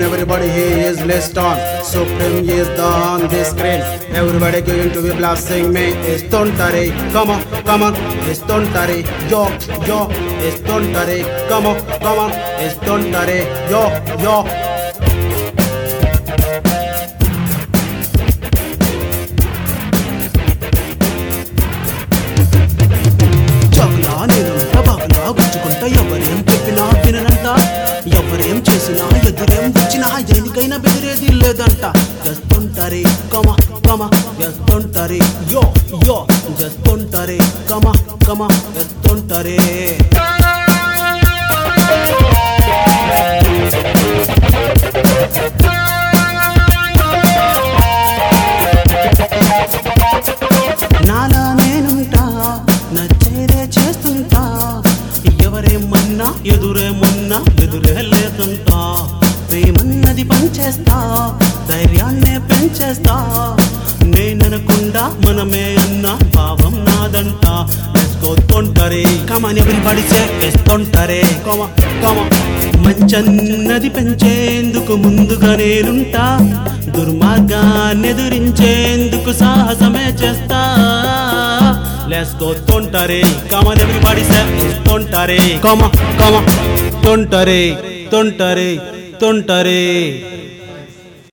everybody here is list on. Supreme is the on the screen. Everybody going to be blasting me. It's Tontare. Come on, come on. It's Tontare. Yo, yo. It's Tontare. Come on, come on. It's Tontare. Yo, yo. చగలా నేనంట బాగలా గుచ్చుకుంటా ఎవరేం చెప్పినా విననంట ఎవరేం చేసినా ఎదురేం వచ్చినా దేనికైనా బెదిరేది లేదంట చేస్తుంటారే come come చేస్తుంటారే యో యో చేస్తుంటారే కమ కమ చేస్తుంటారే నాలా నేనుంటా నచ్చేదే చేస్తుంటా ఎవరేమన్నా ఎదురేమన్నా ఎదురే లేదంటా ప్రేమన్నది పంచేస్తా ధైర్యాన్నే పెంచేస్తా నేననకుండా మనమే అన్న భావం నాదంట వేసుకోతుంటారే కమని ఎవరిబడి చేస్తుంటారే కొమ కొమ మంచన్నది పెంచేందుకు ముందుగా నేనుంటా దుర్మార్గాన్ని ఎదురించేందుకు సాహసమే చేస్తా లెట్స్ గో తొంటరే కమ ఎవరిబడి చేస్తుంటారే కొమ కొమ తొంటరే తొంటరే తొంటరే